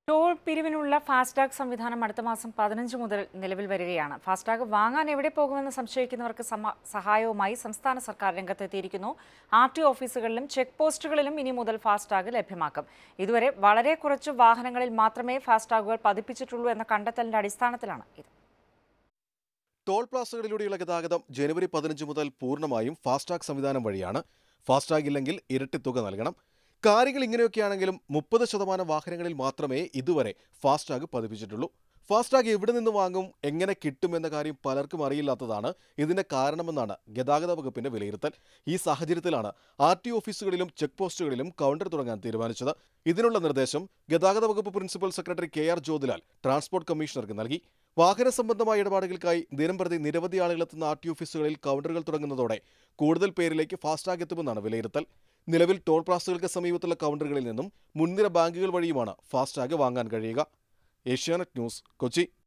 toll പിരിവിനുള്ള FASTag സംവിധാനം അടുത്ത മാസം പതിനഞ്ച് മുതൽ നിലവിൽ വരികയാണ് ഫാസ്ടാഗ് വാങ്ങാൻ എവിടെ പോകുമെന്ന് സംശയിക്കുന്നവർക്ക് സമ- സഹായവുമായി സംസ്ഥാന സർക്കാർ രംഗത്തെത്തിയിരിക്കുന്നു ആർ ടി ഓഫീസുകളിലും ചെക്ക് പോസ്റ്റുകളിലും ഇനി മുതൽ ഫാസ്ടാഗ് ലഭ്യമാക്കും ഇതുവരെ വളരെ കുറച്ച് വാഹനങ്ങളിൽ മാത്രമേ ഫാസ്ടാഗുകൾ പതിപ്പിച്ചിട്ടുള്ളൂ എന്ന കണ്ടെത്തലിന്റെ അടിസ്ഥാനത്തിലാണ് ഇത് ടോൾ പ്ലാസകളിലൂടെയുള്ള ഗതാഗതം ജനുവരി പതിനഞ്ച് മുതൽ പൂർണ്ണമായും ഫാസ്ടാഗ് സംവിധാനം വഴിയാണ് ഫാസ്ടാഗ് ഇല്ലെങ്കിൽ ഇരട്ടി തുക നൽകണം കാര്യങ്ങൾ ഇങ്ങനെയൊക്കെയാണെങ്കിലും മുപ്പത് ശതമാനം വാഹനങ്ങളിൽ മാത്രമേ ഇതുവരെ ഫാസ്ടാഗ് പതിപ്പിച്ചിട്ടുള്ളൂ ഫാസ്ടാഗ് എവിടെ നിന്ന് വാങ്ങും എങ്ങനെ കിട്ടുമെന്ന കാര്യം പലർക്കും അറിയില്ലാത്തതാണ് ഇതിന്റെ കാരണമെന്നാണ് ഗതാഗത വകുപ്പിന്റെ വിലയിരുത്തൽ ഈ സാഹചര്യത്തിലാണ് ആർ ടി ഓഫീസുകളിലും ചെക്ക് പോസ്റ്റുകളിലും കൗണ്ടർ തുടങ്ങാൻ തീരുമാനിച്ചത് ഇതിനുള്ള നിർദ്ദേശം ഗതാഗത വകുപ്പ് principal secretary K R Jyothilal transport കമ്മീഷണർക്ക് നൽകി വാഹന സംബന്ധമായ ഇടപാടുകൾക്കായി ദിനംപ്രതി നിരവധി ആളുകളെത്തുന്ന ആർ ടി ഓഫീസുകളിൽ കൗണ്ടറുകൾ തുടങ്ങുന്നതോടെ കൂടുതൽ പേരിലേക്ക് ഫാസ്ടാഗ് എത്തുമെന്നാണ് വിലയിരുത്തൽ നിലവിൽ ടോൾ പ്ലാസകൾക്ക് സമീപത്തുള്ള കൗണ്ടറുകളിൽ നിന്നും മുൻനിര ബാങ്കുകൾ വഴിയുമാണ് ഫാസ്ടാഗ് വാങ്ങാൻ കഴിയുക ഏഷ്യാനെറ്റ് ന്യൂസ് കൊച്ചി